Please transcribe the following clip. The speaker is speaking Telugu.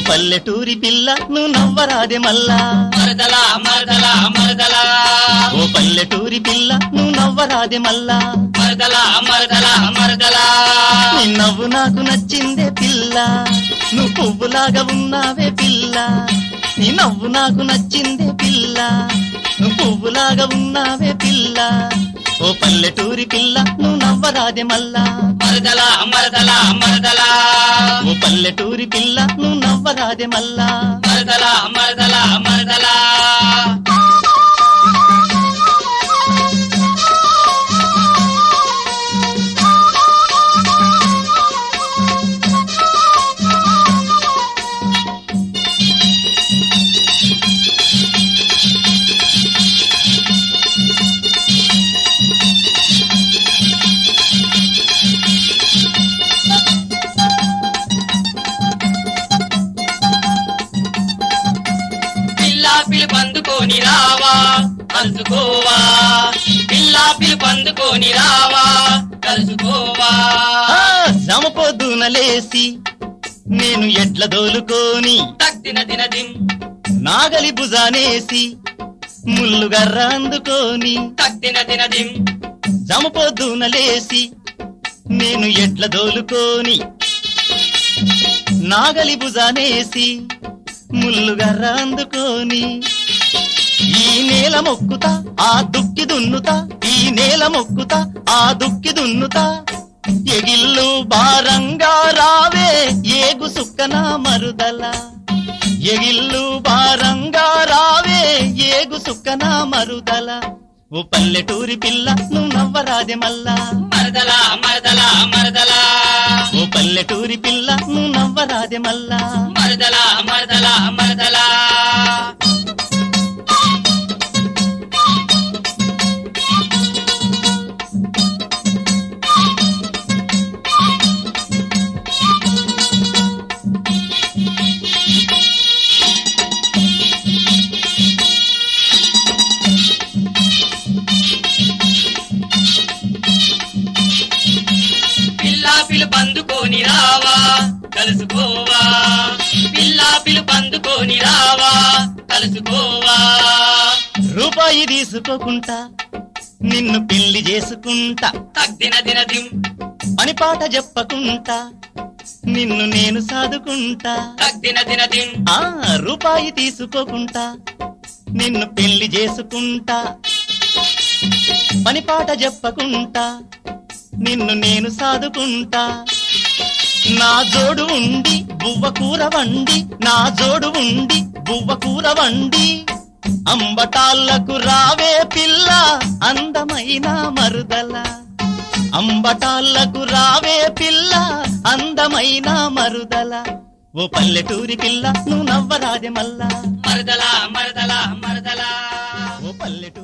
పల్లెటూరి పిల్ల నువ్వు నవ్వరాదే మల్లా మరదలా మరదలా మరదలా ఓ పల్లెటూరి పిల్ల నువ్వు నవ్వరాదే మల్లా మరదలా మరదలా మరదలా నీ నవ్వు నాకు నచ్చిందే పిల్ల నువ్వు పువ్వులాగా ఉన్నావే పిల్ల నీ నవ్వు నాకు నచ్చిందే పిల్ల నువ్వు పువ్వులాగా ఉన్నావే పిల్ల ఓ పల్లెటూరి పిల్ల నువ్వు నవ్వరాదే మల్లా మరదలా మరదలా మరదలా ఓ పల్లెటూరి పిల్ల నువ్వు నవ్వరాదే మల్లా మరదలా మరదలా మరదలా పిల్లా పిలుపందుకొని రావా కలుసుకోవా పిల్లా పిలుపందుకొని రావా కలుసుకోవా ఆ, జమపొద్దున లేసి నేను ఎట్ల దోలుకోని తక్తిన దినదిం నాగలి భుజానేసి ముల్లుగర్ర అందుకోని తక్తిన దినదిం జమపొద్దున లేసి నేను ఎట్ల దోలుకోని నాగలి భుజానేసి ముల్లుగర్ర అందుకోని ఈ నేల మొక్కుతా ఆ దుక్కి దున్నుతా ఈ నేల మొక్కుతా ఆ దుక్కి దున్నుతా ఎగిల్లు భారంగా రావే ఏగు సుక్కన మరుదల ఎగిల్లు భారంగా రావే ఏగు సుక్కన మరుదల ఓ పల్లెటూరి పిల్ల నువ్వు నవ్వరాదే మల్లా మరదలా మరదలా మరదలా ఓ పల్లెటూరి పిల్ల నువ్వు నవ్వరాదే మల్లా మరదలా మరదలా మరదలా పిల్లా పిలుపందుకొని రావా కలుసుకోవా పిల్లా పిలుపందుకొని రావా కలుసుకోవా రూపాయి తీసుకోకుంటా నిన్ను పెళ్లి చేసుకుంటా తగ్దిన దినదిం పని పాట చెప్పకుంటా నిన్ను నేను సాదుకుంటా తగ్దిన దినదిం ఆ రూపాయి తీసుకోకుంటా నిన్ను పెళ్లి చేసుకుంటా పని పాట చెప్పకుంటా నిన్ను నేను సాదుకుంటా నా జోడు ఉండి బువ్వ కూర వండి నా జోడు ఉండి బువ్వ కూర వండి అంబటాళ్లకు రావే పిల్ల అందమైన మరుదల అంబటాళ్లకు రావే పిల్ల అందమైన మరుదల ఓ పల్లెటూరి పిల్ల నువ్వు నవ్వరాజే మల్లా మరదలా మరదలా మరదలా ఓ పల్లెటూరి